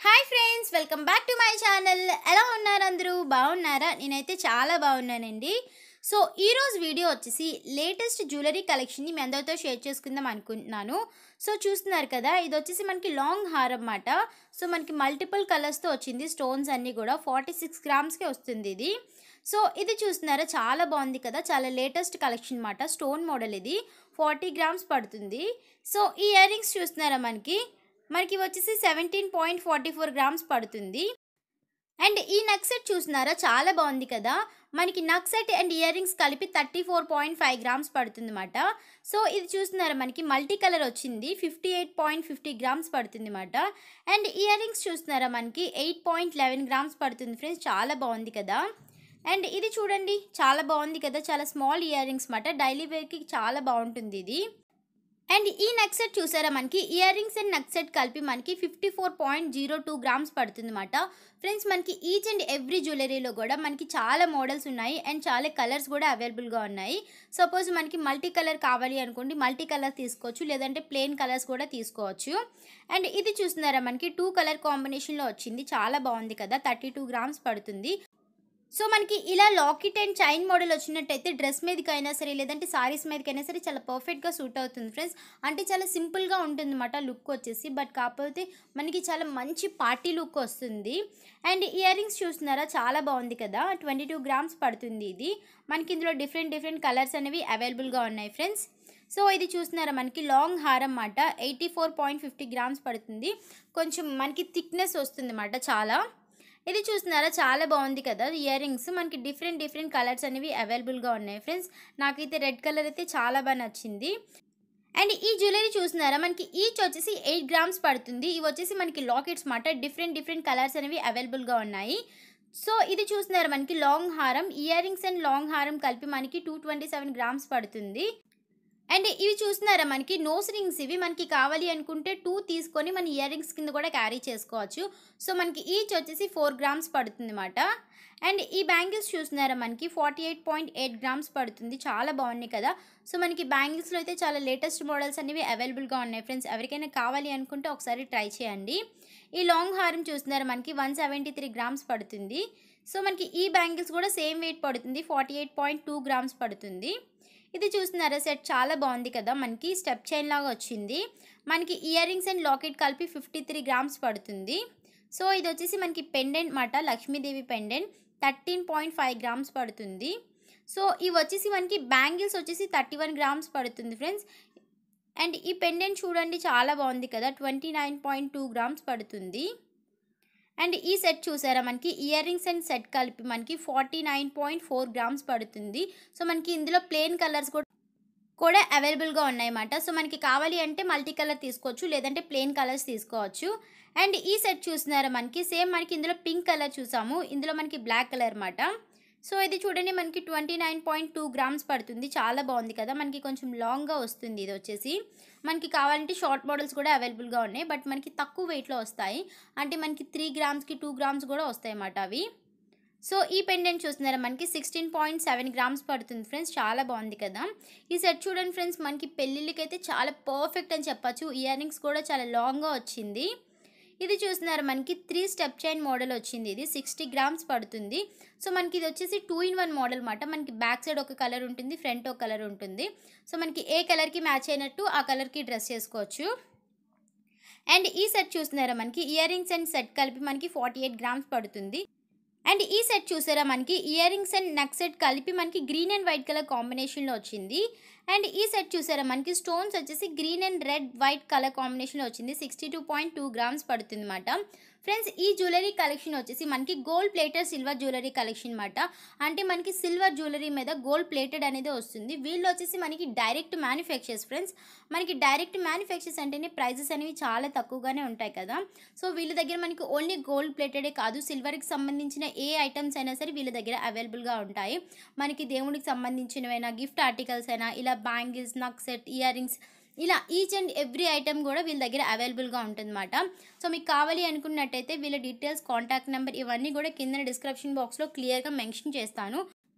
hi friends welcome back to my channel ఎలా ఉన్నారు అందరూ బాగున్నారా నేనైతే చాలా బాగున్నానండి సో ఈరోజు వీడియో వచ్చేసి లేటెస్ట్ జ్యువెలరీ కలెక్షన్ని మీ అందరితో షేర్ చేసుకుందాం అనుకుంటున్నాను సో చూస్తున్నారు కదా ఇది వచ్చేసి మనకి లాంగ్ హార్ అన్నమాట సో మనకి మల్టిపుల్ కలర్స్తో వచ్చింది స్టోన్స్ అన్నీ కూడా ఫార్టీ సిక్స్ గ్రామ్స్కే వస్తుంది ఇది సో ఇది చూస్తున్నారా చాలా బాగుంది కదా చాలా లేటెస్ట్ కలెక్షన్ అనమాట స్టోన్ మోడల్ ఇది ఫార్టీ గ్రామ్స్ పడుతుంది సో ఈ ఇయర్ రింగ్స్ చూస్తున్నారా మనకి మనకి వచ్చేసి seventeen point forty four grams పడుతుంది అండ్ ఈ నక్ సెట్ చూస్తున్నారా చాలా బాగుంది కదా మనకి neck set and earrings కలిపి thirty four point five grams పడుతుంది అనమాట సో ఇది చూస్తున్నారా మనకి మల్టీ కలర్ వచ్చింది fifty eight point fifty grams పడుతుంది అనమాట అండ్ ఇయర్ రింగ్స్ చూస్తున్నారా మనకి ఎయిట్ పాయింట్ లెవెన్ గ్రామ్స్ పడుతుంది ఫ్రెండ్స్ చాలా బాగుంది కదా అండ్ ఇది చూడండి చాలా బాగుంది కదా చాలా స్మాల్ ఇయర్ రింగ్స్ మాట డైలీ వేర్కి చాలా బాగుంటుంది ఇది అండ్ ఈ నెక్ సెట్ చూసారా మనకి earrings and neck set కలిపి మనకి fifty four point zero two grams పడుతుంది అనమాట ఫ్రెండ్స్ మనకి ఈచ్ అండ్ ఎవ్రీ జ్యువెలరీలో కూడా మనకి చాలా మోడల్స్ ఉన్నాయి అండ్ చాలా కలర్స్ కూడా అవైలబుల్గా ఉన్నాయి సపోజ్ మనకి మల్టీ కలర్ కావాలి అనుకోండి మల్టీ కలర్ తీసుకోవచ్చు లేదంటే ప్లెయిన్ కలర్స్ కూడా తీసుకోవచ్చు అండ్ ఇది చూస్తున్నారా మనకి టూ కలర్ కాంబినేషన్లో వచ్చింది చాలా బాగుంది కదా థర్టీ టూ గ్రామ్స్ పడుతుంది సో మనకి ఇలా లాకెట్ అండ్ చైన్ మోడల్ వచ్చినట్టయితే డ్రెస్ మీదకైనా సరే లేదంటే సారీస్ మీదకైనా సరే చాలా పర్ఫెక్ట్గా సూట్ అవుతుంది ఫ్రెండ్స్ అంటే చాలా సింపుల్గా ఉంటుంది అనమాట లుక్ వచ్చేసి బట్ కాకపోతే మనకి చాలా మంచి పార్టీ లుక్ వస్తుంది అండ్ ఇయర్ రింగ్స్ చూస్తున్నారా చాలా బాగుంది కదా ట్వంటీ టూ గ్రామ్స్ పడుతుంది ఇది మనకి ఇందులో డిఫరెంట్ డిఫరెంట్ కలర్స్ అనేవి అవైలబుల్గా ఉన్నాయి ఫ్రెండ్స్ సో ఇది చూస్తున్నారా మనకి లాంగ్ హారం అన్నమాట eighty four point fifty grams పడుతుంది కొంచెం మనకి థిక్నెస్ వస్తుంది అన్నమాట చాలా ఇది చూస్తున్నారా చాలా బాగుంది కదా ఇయర్ రింగ్స్ మనకి డిఫరెంట్ డిఫరెంట్ కలర్స్ అనేవి అవైలబుల్గా ఉన్నాయి ఫ్రెండ్స్ నాకైతే రెడ్ కలర్ అయితే చాలా బాగా నచ్చింది అండ్ ఈ జ్యువెలరీ చూస్తున్నారా మనకి ఈచ్ వచ్చేసి ఎయిట్ గ్రామ్స్ పడుతుంది ఇవి వచ్చేసి మనకి లాకెట్స్ మాట డిఫరెంట్ డిఫరెంట్ కలర్స్ అనేవి అవైలబుల్గా ఉన్నాయి సో ఇది చూస్తున్నారు మనకి లాంగ్ హారం ఇయర్ రింగ్స్ అండ్ లాంగ్ హారం కలిపి మనకి టూ ట్వంటీ సెవెన్ గ్రామ్స్ పడుతుంది అండ్ ఇవి చూస్తున్నారా మనకి నోస్ రింగ్స్ ఇవి మనకి కావాలి అనుకుంటే టూ తీసుకొని మన ఇయర్ రింగ్స్ కింద కూడా క్యారీ చేసుకోవచ్చు సో మనకి ఈచ్ వచ్చేసి ఫోర్ గ్రామ్స్ పడుతుంది అనమాట అండ్ ఈ బ్యాంగిల్స్ చూస్తున్నారా మనకి forty eight point eight grams పడుతుంది చాలా బాగున్నాయి కదా సో మనకి బ్యాంగిల్స్లో అయితే చాలా లేటెస్ట్ మోడల్స్ అనేవి అవైలబుల్గా ఉన్నాయి ఫ్రెండ్స్ ఎవరికైనా కావాలి అనుకుంటే ఒకసారి ట్రై చేయండి ఈ లాంగ్ హారం చూస్తున్నారా మనకి వన్ సెవెంటీ త్రీ గ్రామ్స్ పడుతుంది సో మనకి ఈ బ్యాంగిల్స్ కూడా సేమ్ వెయిట్ పడుతుంది forty eight point two grams పడుతుంది ఇది చూస్తున్నారా సెట్ చాలా బాగుంది కదా మనకి స్టెప్ చైన్ లాగా వచ్చింది మనకి ఇయర్ రింగ్స్ అండ్ లాకెట్ కలిపి ఫిఫ్టీ త్రీ గ్రామ్స్ పడుతుంది సో ఇది వచ్చేసి మనకి పెండెంట్ మాట Lakshmidevi pendant thirteen point five grams పడుతుంది సో ఇవి వచ్చేసి మనకి బ్యాంగిల్స్ వచ్చేసి థర్టీ వన్ గ్రామ్స్ పడుతుంది ఫ్రెండ్స్ అండ్ ఈ పెండెంట్ చూడండి చాలా బాగుంది కదా twenty nine point two grams పడుతుంది అండ్ ఈ సెట్ చూసారా మనకి ఇయర్ రింగ్స్ అండ్ సెట్ కలిపి మనకి forty nine point four grams పడుతుంది సో మనకి ఇందులో ప్లెయిన్ కలర్స్ కూడా కూడా అవైలబుల్గా ఉన్నాయన్నమాట సో మనకి కావాలి అంటే మల్టీ కలర్ తీసుకోవచ్చు లేదంటే ప్లెయిన్ కలర్స్ తీసుకోవచ్చు అండ్ ఈ సెట్ చూస్తున్నారా మనకి సేమ్ మనకి ఇందులో పింక్ కలర్ చూసాము ఇందులో మనకి బ్లాక్ కలర్ అన్నమాట సో ఇది చూడండి మనకి twenty nine point two grams పడుతుంది చాలా బాగుంది కదా మనకి కొంచెం లాంగ్గా వస్తుంది ఇది వచ్చేసి మనకి కావాలంటే షార్ట్ మోడల్స్ కూడా అవైలబుల్గా ఉన్నాయి బట్ మనకి తక్కువ వెయిట్లో వస్తాయి అంటే మనకి త్రీ గ్రామ్స్కి టూ గ్రామ్స్ కూడా వస్తాయి అన్నమాట అవి సో ఈ పెండెంట్ చూస్తున్నారా మనకి సిక్స్టీన్ పాయింట్ సెవెన్ గ్రామ్స్ పడుతుంది ఫ్రెండ్స్ చాలా బాగుంది కదా ఈ సెట్ చూడండి ఫ్రెండ్స్ మనకి పెళ్ళిళ్ళకి అయితే చాలా పర్ఫెక్ట్ అని చెప్పచ్చు ఇయర్ రింగ్స్ కూడా చాలా లాంగ్గా వచ్చింది ఇది చూస్తున్నారు మనకి త్రీ స్టెప్ చైన్ మోడల్ వచ్చింది ఇది సిక్స్టీ గ్రామ్స్ పడుతుంది సో మనకి ఇది వచ్చేసి టూ ఇన్ వన్ మోడల్ మాట మనకి బ్యాక్ సైడ్ ఒక కలర్ ఉంటుంది ఫ్రంట్ ఒక కలర్ ఉంటుంది సో మనకి ఏ కలర్కి మ్యాచ్ అయినట్టు ఆ కలర్కి డ్రెస్ చేసుకోవచ్చు అండ్ ఈ సెట్ చూస్తున్నారా మనకి ఇయర్ రింగ్స్ అండ్ సెట్ కలిపి మనకి ఫార్టీ ఎయిట్ గ్రామ్స్ పడుతుంది అండ్ ఈ సెట్ చూసారా మనకి earrings and neck set కలిపి మనకి గ్రీన్ అండ్ వైట్ కలర్ కాంబినేషన్లో వచ్చింది అండ్ ఈ సెట్ చూసారా మనకి స్టోన్స్ వచ్చేసి green and red white colour కాంబినేషన్లో వచ్చింది sixty two point two grams పడుతుంది అనమాట ఫ్రెండ్స్ ఈ జ్యువెలరీ కలెక్షన్ వచ్చేసి మనకి gold plated silver jewellery collection అనమాట అంటే మనకి సిల్వర్ జ్యువెలరీ మీద గోల్డ్ ప్లేటెడ్ అనేది వస్తుంది వీళ్ళు వచ్చేసి మనకి డైరెక్ట్ మ్యానుఫ్యాక్చర్స్ ఫ్రెండ్స్ మనకి డైరెక్ట్ మ్యానుఫ్యాక్చర్స్ అంటేనే ప్రైజెస్ అనేవి చాలా తక్కువగానే ఉంటాయి కదా సో వీళ్ళ దగ్గర మనకి ఓన్లీ గోల్డ్ ప్లేటెడే కాదు సిల్వర్కి సంబంధించిన ఏ ఐటమ్స్ అయినా సరే వీళ్ళ దగ్గర అవైలబుల్గా ఉంటాయి మనకి దేవుడికి సంబంధించినవైనా గిఫ్ట్ ఆర్టికల్స్ అయినా ఇలా bangles neck set ear rings ఇలా ఈచ్ అండ్ ఎవ్రీ ఐటమ్ కూడా వీళ్ళ దగ్గర అవైలబుల్గా ఉంటుందన్నమాట సో మీకు కావాలి అనుకున్నట్టయితే వీళ్ళ డీటెయిల్స్ కాంటాక్ట్ నెంబర్ ఇవన్నీ కూడా కింద డిస్క్రిప్షన్ బాక్స్లో క్లియర్గా మెన్షన్ చేస్తాను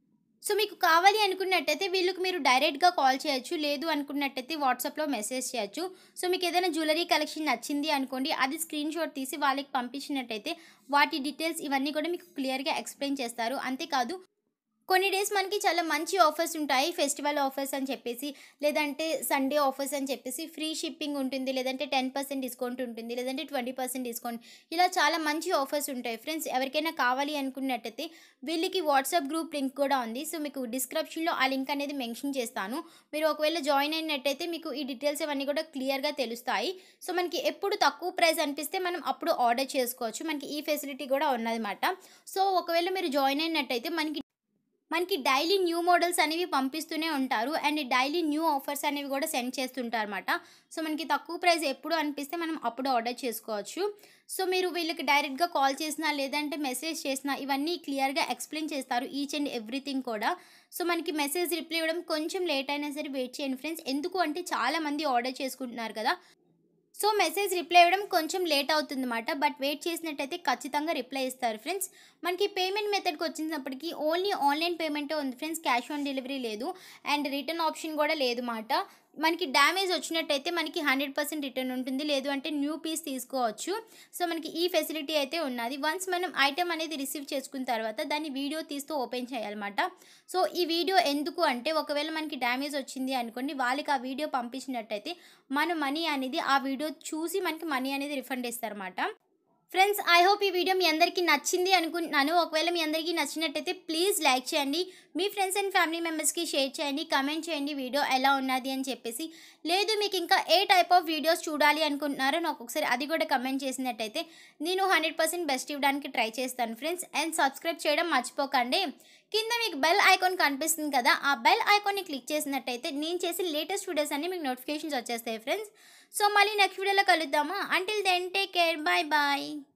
సో మీకు కావాలి అనుకున్నట్టయితే వీళ్ళకి మీరు డైరెక్ట్గా కాల్ చేయొచ్చు లేదు అనుకున్నట్టయితే వాట్సాప్లో మెసేజ్ చేయొచ్చు సో మీకు ఏదైనా జ్యువెలరీ కలెక్షన్ నచ్చింది అనుకోండి అది స్క్రీన్ షాట్ తీసి వాళ్ళకి పంపించినట్టయితే వాటి డీటెయిల్స్ ఇవన్నీ కూడా మీకు క్లియర్గా ఎక్స్ప్లెయిన్ చేస్తారు అంతేకాదు కొన్ని డేస్ మనకి చాలా మంచి ఆఫర్స్ ఉంటాయి ఫెస్టివల్ ఆఫర్స్ అని చెప్పేసి లేదంటే సండే ఆఫర్స్ అని చెప్పేసి ఫ్రీ షిప్పింగ్ ఉంటుంది లేదంటే టెన్ పర్సెంట్ డిస్కౌంట్ ఉంటుంది లేదంటే ట్వంటీ పర్సెంట్ డిస్కౌంట్ ఇలా చాలా మంచి ఆఫర్స్ ఉంటాయి ఫ్రెండ్స్ ఎవరికైనా కావాలి అనుకున్నట్టయితే వీళ్ళకి వాట్సాప్ గ్రూప్ లింక్ కూడా ఉంది సో మీకు డిస్క్రిప్షన్లో ఆ లింక్ అనేది మెన్షన్ చేస్తాను మీరు ఒకవేళ జాయిన్ అయినట్టయితే మీకు ఈ డీటెయిల్స్ ఇవన్నీ కూడా క్లియర్గా తెలుస్తాయి సో మనకి ఎప్పుడు తక్కువ ప్రైస్ అనిపిస్తే మనం అప్పుడు ఆర్డర్ చేసుకోవచ్చు మనకి ఈ ఫెసిలిటీ కూడా ఉన్నదన్నమాట సో ఒకవేళ మీరు జాయిన్ అయినట్టయితే మనకి మనకి డైలీ న్యూ మోడల్స్ అనేవి పంపిస్తూనే ఉంటారు అండ్ డైలీ న్యూ ఆఫర్స్ అనేవి కూడా సెండ్ చేస్తుంటారు అనమాట సో మనకి తక్కువ ప్రైస్ ఎప్పుడు అనిపిస్తే మనం అప్పుడు ఆర్డర్ చేసుకోవచ్చు సో మీరు వీళ్ళకి డైరెక్ట్గా కాల్ చేసినా లేదంటే మెసేజ్ చేసినా ఇవన్నీ క్లియర్గా ఎక్స్ప్లెయిన్ చేస్తారు ఈచ్ అండ్ ఎవ్రీథింగ్ కూడా సో మనకి మెసేజ్ రిప్లై ఇవ్వడం కొంచెం లేట్ అయినా సరే వెయిట్ చేయండి ఫ్రెండ్స్ ఎందుకు అంటే చాలామంది ఆర్డర్ చేసుకుంటున్నారు కదా సో మెసేజ్ రిప్లై ఇవ్వడం కొంచెం లేట్ అవుతుందన్నమాట బట్ వెయిట్ చేసినట్టయితే ఖచ్చితంగా రిప్లై ఇస్తారు ఫ్రెండ్స్ మనకి పేమెంట్ మెథడ్కి వచ్చినప్పటికీ ఓన్లీ ఆన్లైన్ పేమెంటే ఉంది ఫ్రెండ్స్ క్యాష్ ఆన్ డెలివరీ లేదు అండ్ రిటర్న్ ఆప్షన్ కూడా లేదు మాట మనకి డ్యామేజ్ వచ్చినట్టయితే మనకి హండ్రెడ్ పర్సెంట్ రిటర్న్ ఉంటుంది లేదు అంటే న్యూ పీస్ తీసుకోవచ్చు సో మనకి ఈ ఫెసిలిటీ అయితే ఉన్నది వన్స్ మనం ఐటెం అనేది రిసీవ్ చేసుకున్న తర్వాత దాన్ని వీడియో తీస్తూ ఓపెన్ చేయాలన్నమాట సో ఈ వీడియో ఎందుకు అంటే ఒకవేళ మనకి డ్యామేజ్ వచ్చింది అనుకోండి వాళ్ళకి ఆ వీడియో పంపించినట్టయితే మన మనీ అనేది ఆ వీడియో చూసి మనకి మనీ అనేది రిఫండ్ ఇస్తారన్నమాట ఫ్రెండ్స్ ఐ హోప్ ఈ వీడియో మీ అందరికీ నచ్చింది అనుకుంటున్నాను ఒకవేళ మీ అందరికీ నచ్చినట్టయితే ప్లీజ్ లైక్ చేయండి మీ ఫ్రెండ్స్ అండ్ ఫ్యామిలీ మెంబర్స్కి షేర్ చేయండి కమెంట్ చేయండి వీడియో ఎలా ఉన్నది అని చెప్పేసి లేదు మీకు ఇంకా ఏ టైప్ ఆఫ్ వీడియోస్ చూడాలి అనుకుంటున్నారో నాకు ఒకసారి అది కూడా కమెంట్ చేసినట్టయితే నేను హండ్రెడ్ పర్సెంట్ బెస్ట్ ఇవ్వడానికి ట్రై చేస్తాను ఫ్రెండ్స్ అండ్ సబ్స్క్రైబ్ చేయడం మర్చిపోకండి కింద మీకు బెల్ ఐకాన్ కనిపిస్తుంది కదా ఆ బెల్ ఐకాన్ని క్లిక్ చేసినట్టయితే నేను చేసిన లేటెస్ట్ వీడియోస్ అన్ని మీకు నోటిఫికేషన్స్ వచ్చేస్తాయి ఫ్రెండ్స్ సో మళ్ళీ నెక్స్ట్ వీడియోలో కలుద్దామా until then take care bye bye